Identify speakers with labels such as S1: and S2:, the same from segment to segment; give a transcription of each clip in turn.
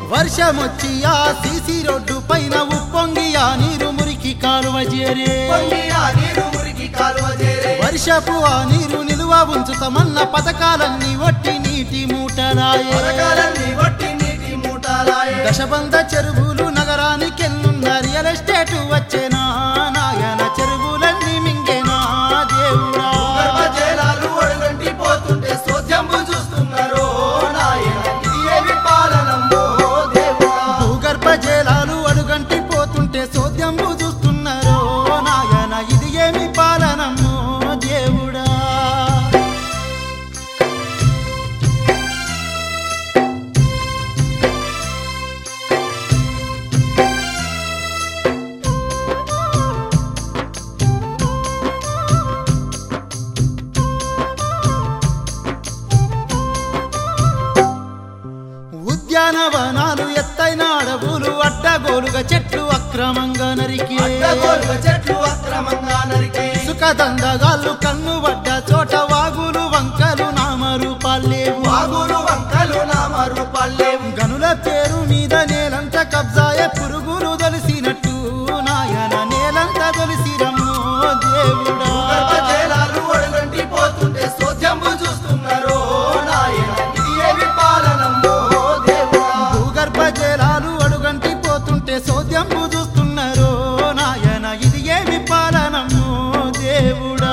S1: వర్షమొచ్చి ఆ CC road పైన ఉప్పొంగి ఆ నీరు మురికి కాలువ చేరే
S2: పొంగి ఆ నీరు మురికి కాలువ చేరే
S1: వర్షపు ఆ నీరు నిలువ ఉంచుతామన్న పథకాలన్నీ ఒట్టి నీటి మూటలాయే
S2: పరకాలన్నీ వట్టి నీటి మూటాలాయే
S1: దశబంధ చెరువులు నగరానికెళ్ళున్న రియల్ ఎస్టేట్ వచ్చేనా నాయన చెరువులన్నీ మింగేనా దేవుడా
S2: గర్భ జలాలు ఒడగంటి పోతుంటే సోద్యంబు చూస్తున్నారు నాయన ఇది ఏమి పాలనమ్మో దేవుడా
S1: భూగర్భ జలాలు అడుగంటి పోతుంటే సోద్యంబు చూస్తున్నారో నాయన ఇది ఏమి పాలనమ్మో దేవుడా ఉద్యానవనాలు ఎత్తైన అడవులు అడ్డగోలుగా చెట్లు అక్రమంగా నరికి
S2: అడ్డగోలుగ చెట్లు అక్రమంగా నరికి
S1: సుఖదండగాళ్ళు కన్ను పడ్డ చోట వాగులు వంకలు నామరూపాలేవు
S2: వాగులు వంకలు నామ రూపాలేవు
S1: గనుల పేరు మీద నేలంత కబ్జాయ పురుగులు దొలిసినట్టు నాయన నేలంత దొలిసిరమ్మో దేవుడా
S2: గర్భ జలాలు ఒడగంటి పోతుంటే సోద్యంబు చూస్తున్నారు నాయన ఇది ఏమి పాలనమ్మో దేవుడా
S1: భూగర్భ జలాలు అడుగంటి పోతుంటే సోద్యంబు చూస్తున్నారు నాయన ఇది ఏమి పాలనమ్మో దేవుడా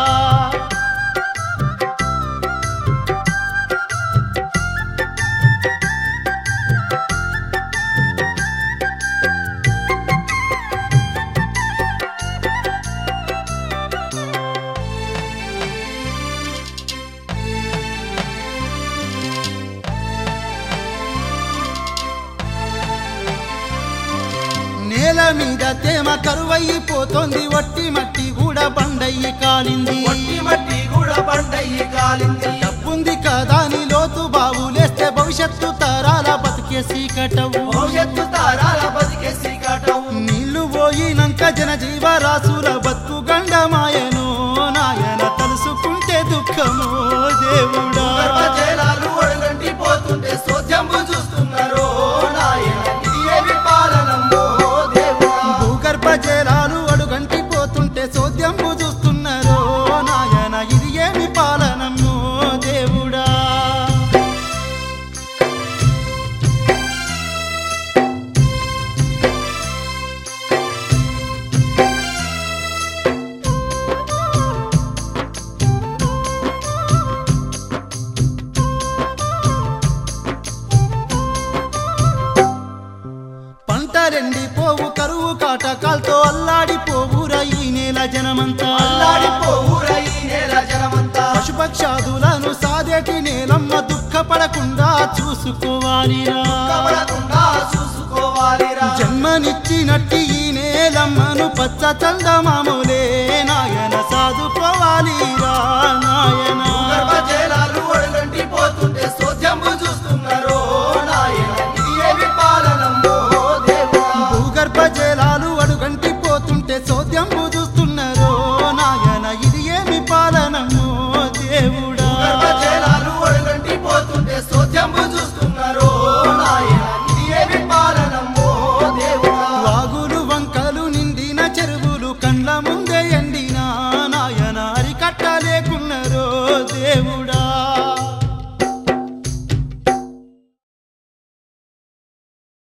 S1: నేల మీద తేమ కరువైపోతోంది వట్టి మట్టి కూడా బండయ్యి కాలింది
S2: వట్టి మట్టి కూడా బండయ్యి కాలింది
S1: డబ్బుంది కదా అని లోతు బావులేస్తే భవిష్యత్తు తరాల బతికే సీకటవు
S2: భవిష్యత్తు తారాల బతికే సీకాటం
S1: నీళ్లు పోయినంక జన జీవరాశుల బతుకు గండమాయను నాయన తలుసుకుంటే దుఃఖము దేవుడా
S2: గర్భ జలాలు ఒడగంటి పోతుంటే సోద్యంబు చూస్తున్నారు నాయన ఇది ఏమి పాలనమ్మో దేవుడా
S1: భూగర్భ జలాలు అడుగంటి పోతుంటే సోద్యంబు చూస్తున్నారు నాయన ఇది ఏమి పాలనము దేవుడా పంటలెండి పోవు కరువు కాటకాలతో అల్లాడిపోవురా ఈ నేల జనమంతా
S2: అల్లాడిపోవురా ఈ నేల జనమంతా
S1: పశుపక్షాదులను సాదేటి నేలమ్మ దుఃఖపడకుండా చూసుకోవాలిరా
S2: కబడకుండా చూసుకోవాలిరా
S1: జన్మనిచ్చినట్టి ఈ నేలమ్మను పచ్చ చందమాములే నాయన సాదుకోవాలిరా నాయన
S2: గర్భ జలాలు ఒడగంటి పోతుంటే సోద్యంబు చూస్తున్నారు నాయన ఇది ఏమి పాలనమ్మో దేవుడా
S1: భూగర్భ జలాలు అడుగంటి పోతుంటే సోద్యంబు